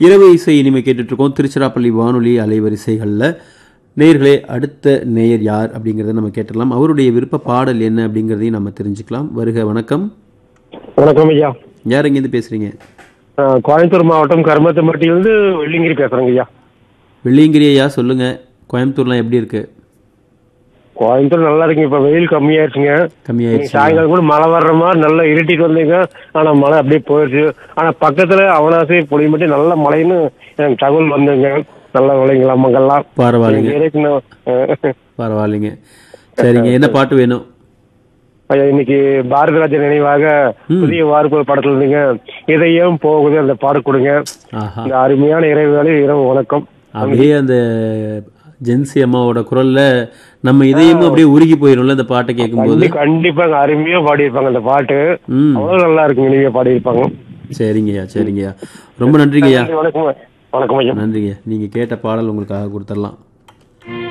இரவு இசை இனிமே கேட்டுட்டு இருக்கோம் திருச்சிராப்பள்ளி வானொலி அலைவரிசைகளில் நேயர்களே அடுத்த நேயர் யார் அப்படிங்கிறத நம்ம கேட்டுடலாம் அவருடைய விருப்ப பாடல் என்ன அப்படிங்கிறதையும் நம்ம தெரிஞ்சுக்கலாம் வருக வணக்கம் வணக்கம் ஐயா யார் எங்கேருந்து பேசுறீங்க அஹ், கோயம்புத்தூர் மாவட்டம் கருமத்தம்பட்டியிலிருந்து வெள்ளிங்கிரி பேசுறேங்க ஐயா வெள்ளியங்கிரி ஐயா சொல்லுங்க கோயம்புத்தூர்லாம் எப்படி இருக்கு கோயம்புத்தூர் நல்லா இருக்குங்க இப்ப வெயில் கம்மியாயிருச்சுங்க நீங்க கம்மியாயிடுச்சு சாயங்காலம் கூட மழை வர்ற மாதிரி நல்லா இருட்டிட்டு வந்தீங்க ஆனா மழை அப்படியே போயிடுச்சு ஆனா பக்கத்துல அவனாசி புளியம்பட்டி நல்ல மழைன்னு எனக்கு தகவல் வந்துங்க நல்ல விளைங்களா மங்கெல்லாம் பரவாயில்லைங்க இருக்குன்னு, அஹ், பரவாயில்லைங்க சரிங்க என்ன பாட்டு வேணும் ஐயா, இன்னைக்கு பாரதி ராஜா நினைவாக புதிய வார்ப்பு படத்துல இருந்தீங்க இதயம் போகுது அந்த பாடு கொடுங்க ஆஹா இந்த அருமையான இரவு வேலை இரவு வணக்கம் அப்படியே அந்த ஜென்சி அம்மாவோட குரல்ல நம்ம இதயமும் அப்படியே உருகி போயிரும்ல இந்த பாட்டை கேட்கும்போது கண்டி- கண்டிப்பாங்க அருமையா பாடியிருப்பாங்க அந்த பாட்டு ம் அவ்வளவு நல்லா இருக்குங்க நீங்க பாடியிருப்பாங்க சரிங்கய்யா சரிங்கய்யா ரொம்ப நன்றிங்கய்யா வணக்கம் வணக்கம் ஐயா நன்றிங்க நீங்க கேட்ட பாடல் உங்களுக்காக கொடுத்துடலாம்